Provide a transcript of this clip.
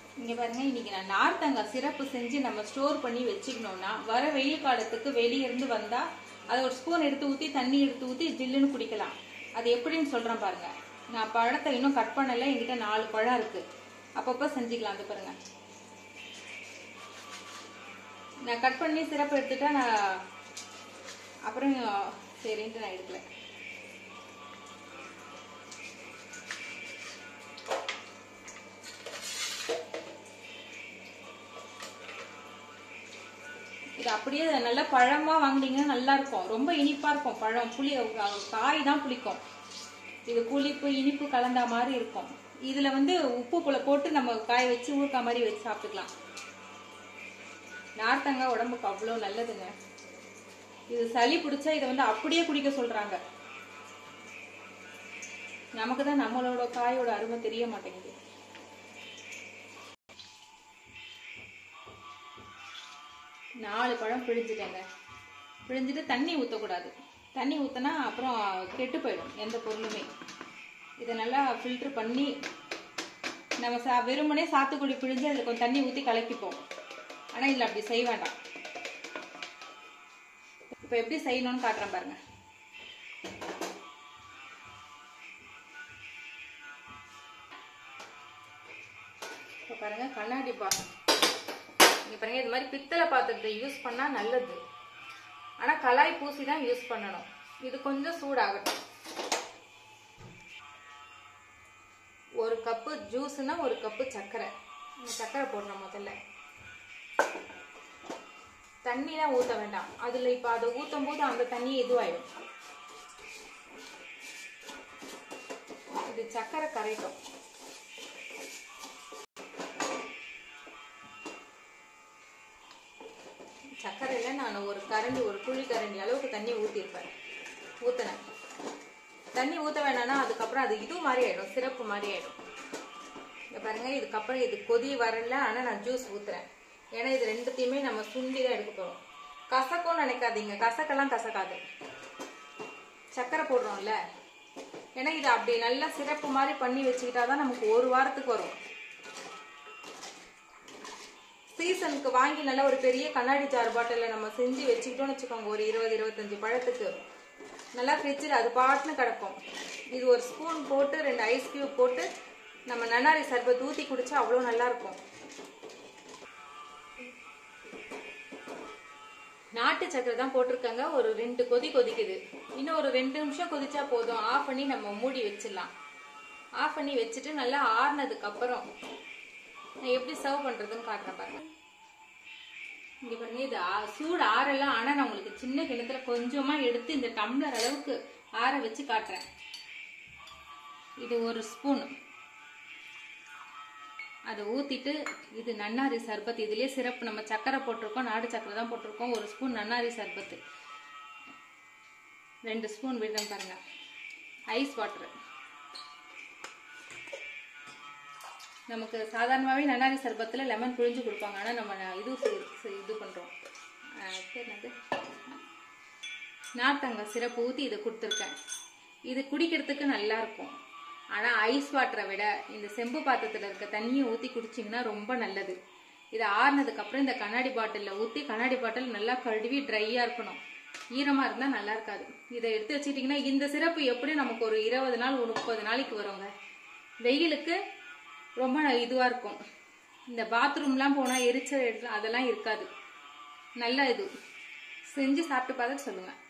இங்க பாருங்க இன்னைக்கு நான் நார்த்தங்காய் சிறப்பு செஞ்சு நம்ம ஸ்டோர் பண்ணி வச்சுக்கணும்னா வர வெயில் காலத்துக்கு வெளிய இருந்து வந்தா அதை ஒரு ஸ்பூன் எடுத்து ஊத்தி தண்ணி எடுத்து ஊத்தி ஜில்லுன்னு குடிக்கலாம் அது எப்படின்னு சொல்றேன் பாருங்க நான் பழத்தை இன்னும் கட் பண்ணல என்கிட்ட நாலு பழம் இருக்கு அப்பப்போ செஞ்சுக்கலாம் அது பாருங்க நான் கட் பண்ணி சிறப்பு எடுத்துட்டா நான் அப்புறம் சரின்ட்டு நான் எடுக்கல இது அப்படியே நல்லா பழமா வாங்குனீங்கன்னா நல்லா இருக்கும் ரொம்ப இனிப்பா இருக்கும் பழம் புளி காய் தான் புளிக்கும் இது புளிப்பு இனிப்பு கலந்த மாதிரி இருக்கும் இதுல வந்து உப்பு புல போட்டு நம்ம காய வச்சு ஊறுக்காய் மாதிரி வச்சு சாப்பிட்டுக்கலாம் நார்த்தங்காய் உடம்புக்கு அவ்வளோ நல்லதுங்க இது சளி பிடிச்சா இதை வந்து அப்படியே குடிக்க சொல்றாங்க நமக்கு தான் நம்மளோட காயோட அருமை தெரிய மாட்டேங்குது நாலு பழம் பிழிஞ்சிட்டேங்க பிழிஞ்சிட்டு தண்ணி ஊற்றக்கூடாது தண்ணி ஊற்றினா அப்புறம் கெட்டு போயிடும் எந்த பொருளுமே இதை நல்லா ஃபில்ட்ரு பண்ணி நம்ம சா வெறுமனே சாத்துக்குடி பிழிஞ்சு அதில் கொஞ்சம் தண்ணி ஊற்றி கலக்கிப்போம் ஆனால் இதில் அப்படி செய்ய வேண்டாம் இப்போ எப்படி செய்யணும்னு காட்டுறேன் பாருங்க இப்போ பாருங்க கண்ணாடி பாத்திரம் இங்க பாருங்க இது மாதிரி பித்தளை பாத்திரத்தை யூஸ் பண்ணா நல்லது ஆனா கலாய் பூசி தான் யூஸ் பண்ணணும் இது கொஞ்சம் சூடாகட்டும் ஒரு கப்பு ஜூஸ்னா ஒரு கப்பு சர்க்கரை இந்த சர்க்கரை போடணும் முதல்ல தண்ணிலாம் ஊத்த வேண்டாம் அதுல இப்ப அதை ஊத்தும் போது அந்த தண்ணி இதுவாயிடும் இது சர்க்கரை கரைக்கும் சர்க்கரையில் நான் ஒரு கரண்டி ஒரு குழி கரண்டி அளவுக்கு தண்ணி ஊற்றிருப்பேன் ஊற்றினேன் தண்ணி ஊற்ற வேணாம்னா அதுக்கப்புறம் அது இது மாதிரி ஆயிடும் சிறப்பு மாதிரி ஆயிடும் இங்க பாருங்க இதுக்கப்புறம் இது கொதி வரல ஆனால் நான் ஜூஸ் ஊற்றுறேன் ஏன்னா இது ரெண்டுத்தையுமே நம்ம சுண்டி தான் எடுக்க போகிறோம் கசக்கும்னு நினைக்காதீங்க கசக்கெல்லாம் கசக்காது சர்க்கரை போடுறோம்ல ஏன்னா இது அப்படி நல்லா சிறப்பு மாதிரி பண்ணி வச்சுக்கிட்டா தான் நமக்கு ஒரு வாரத்துக்கு வரும் சீசனுக்கு வாங்கி நல்லா ஒரு பெரிய கண்ணாடி ஜார் பாட்டிலில் நம்ம செஞ்சு வச்சுக்கிட்டோம்னு வச்சுக்கோங்க ஒரு இருபது இருபத்தஞ்சு பழத்துக்கு நல்லா ஃப்ரிட்ஜில் அது பாட்டுன்னு கிடக்கும் இது ஒரு ஸ்பூன் போட்டு ரெண்டு ஐஸ் கியூப் போட்டு நம்ம நன்னாரி சர்பத் ஊற்றி குடிச்சா அவ்வளோ நல்லா இருக்கும் நாட்டு சக்கரை தான் போட்டிருக்காங்க ஒரு ரெண்டு கொதி கொதிக்குது இன்னும் ஒரு ரெண்டு நிமிஷம் கொதிச்சா போதும் ஆஃப் பண்ணி நம்ம மூடி வச்சிடலாம் ஆஃப் பண்ணி வச்சுட்டு நல்லா ஆறுனதுக்கு அப்புறம் நான் எப்படி சர்வ் பண்றதுன்னு காட்டுறேன் பாருங்க இங்க பாருங்க இது ஆ- சூடு ஆறலாம் ஆனா நான் உங்களுக்கு சின்ன கிணத்துல கொஞ்சமா எடுத்து இந்த டம்ளர் அளவுக்கு ஆற வச்சு காட்டுறேன் இது ஒரு ஸ்பூன் அதை ஊத்திட்டு இது நன்னாரி சர்பத் இதுலயே சிறப்பு நம்ம சக்கரை போட்டிருக்கோம் நாடு சக்கரை தான் போட்டிருக்கோம் ஒரு ஸ்பூன் நன்னாரி சர்பத்து ரெண்டு ஸ்பூன் விடுறேன் பாருங்க ஐஸ் வாட்டர் நமக்கு சாதாரணமாகவே நன்னாரி சர்பத்தில் லெமன் பிழிஞ்சு கொடுப்பாங்க ஆனால் நம்ம ந- இது செய்- செய்- இது பண்ணுறோம் பேர் என்னது நார்த்தங்காய் சிறப்பு ஊற்றி இதை கொடுத்துருக்கேன் இது குடிக்கிறதுக்கு நல்லா இருக்கும் ஆனால் ஐஸ் வாட்டரை விட இந்த செம்பு பாத்திரத்தில் இருக்க தண்ணியை ஊற்றி குடிச்சிங்கன்னா ரொம்ப நல்லது இது ஆறுனதுக்கு அப்புறம் இந்த கண்ணாடி பாட்டிலில் ஊற்றி கண்ணாடி பாட்டில் நல்லா கழுவி ட்ரையாக இருக்கணும் ஈரமாக இருந்தால் நல்லா இருக்காது இதை எடுத்து வச்சுக்கிட்டிங்கன்னா இந்த சிறப்பு எப்படியும் நமக்கு ஒரு இருபது நாள் ஒரு முப்பது நாளைக்கு வருங்க வெயிலுக்கு ரொம்ப இதுவாக இருக்கும் இந்த பாத்ரூம்லாம் போனால் எரிச்சல் எடுத்து அதெல்லாம் இருக்காது நல்ல இது செஞ்சு சாப்பிட்டு பார்த்துட்டு சொல்லுங்கள்